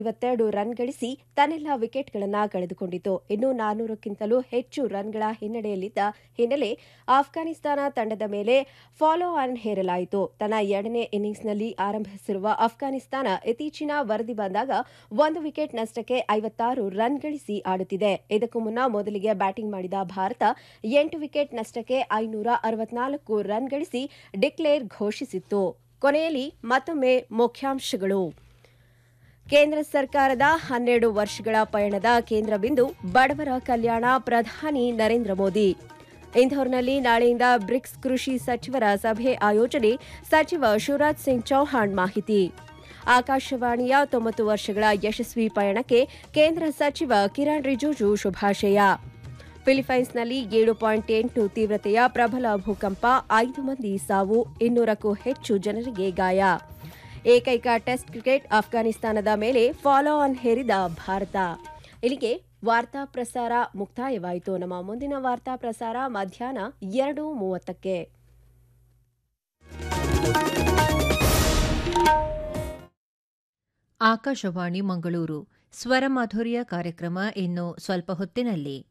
ಐವತ್ತೆರಡು ರನ್ ಗಳಿಸಿ ತನ್ನೆಲ್ಲ ವಿಕೆಟ್ಗಳನ್ನು ಕಳೆದುಕೊಂಡಿತು ಇನ್ನು ನಾನ್ನೂರಕ್ಕಿಂತಲೂ ಹೆಚ್ಚು ರನ್ಗಳ ಹಿನ್ನಡೆಯಲ್ಲಿದ್ದ ಹಿನ್ನೆಲೆ ಆಫ್ಘಾನಿಸ್ತಾನ ತಂಡದ ಮೇಲೆ ಫಾಲೋ ಆನ್ ಹೇರಲಾಯಿತು ತನ್ನ ಎರಡನೇ ಇನ್ನಿಂಗ್ಸ್ನಲ್ಲಿ ಆರಂಭಿಸಿರುವ ಅಫ್ಘಾನಿಸ್ತಾನ ಇತ್ತೀಚಿನ ವರದಿ ಬಂದಾಗ ಒಂದು ವಿಕೆಟ್ ನಷ್ಟಕ್ಕೆ ಐವತ್ತಾರು ರನ್ ಗಳಿಸಿ ಆಡುತ್ತಿದೆ ಇದಕ್ಕೂ ಮುನ್ನ ಮೊದಲಿಗೆ ಬ್ಯಾಟಿಂಗ್ ಮಾಡಿದ ಭಾರತ ಎಂಟು ವಿಕೆಟ್ ನಷ್ಟಕ್ಕೆ ಐನೂರ ಅರವತ್ನಾಲ್ಕು ರನ್ ಗಳಿಸಿ ಡಿಕ್ಲೇರ್ ಘೋಷಿಸಿತ್ತು ಕೊನೆಯಲ್ಲಿ ಮತ್ತೊಮ್ಮೆ ಮುಖ್ಯಾಂಶಗಳು ಕೇಂದ್ರ ಸರ್ಕಾರದ ಹನ್ನೆರಡು ವರ್ಷಗಳ ಪಯಣದ ಕೇಂದ್ರ ಬಿಂದು ಬಡವರ ಕಲ್ಯಾಣ ಪ್ರಧಾನಿ ನರೇಂದ್ರ ಮೋದಿ ಇಂಧೋರ್ನಲ್ಲಿ ನಾಳೆಯಿಂದ ಬ್ರಿಕ್ಸ್ ಕೃಷಿ ಸಚಿವರ ಸಭೆ ಆಯೋಜನೆ ಸಚಿವ ಶಿವರಾಜ್ ಸಿಂಗ್ ಚೌಹಾಣ್ ಮಾಹಿತಿ ಆಕಾಶವಾಣಿಯ ತೊಂಬತ್ತು ವರ್ಷಗಳ ಯಶಸ್ವಿ ಪಯಣಕ್ಕೆ ಕೇಂದ್ರ ಸಚಿವ ಕಿರಣ್ ರಿಜಿಜು ಶುಭಾಶಯ ಫಿಲಿಪೈನ್ಸ್ನಲ್ಲಿ ಏಳು ಪಾಯಿಂಟ್ ಎಂಟು ತೀವ್ರತೆಯ ಪ್ರಬಲ ಭೂಕಂಪ ಐದು ಮಂದಿ ಸಾವು ಇನ್ನೂರಕ್ಕೂ ಹೆಚ್ಚು ಜನರಿಗೆ ಗಾಯ ಏಕೈಕ ಟೆಸ್ಟ್ ಕ್ರಿಕೆಟ್ ಅಫ್ಘಾನಿಸ್ತಾನದ ಮೇಲೆ ಫಾಲೋ ಆನ್ ಹೇರಿದ ಭಾರತ ಇಲ್ಲಿಗೆ ವಾರ್ತಾ ಪ್ರಸಾರ ಮುಕ್ತಾಯವಾಯಿತು ನಮ್ಮ ಮುಂದಿನ ವಾರ್ತಾ ಪ್ರಸಾರ ಮಧ್ಯಾಹ್ನ ಎರಡು ಮೂವತ್ತಕ್ಕೆ ಆಕಾಶವಾಣಿ ಮಂಗಳೂರು ಸ್ವರಮಾಧುರ್ಯ ಕಾರ್ಯಕ್ರಮ ಇನ್ನು ಸ್ವಲ್ಪ ಹೊತ್ತಿನಲ್ಲಿ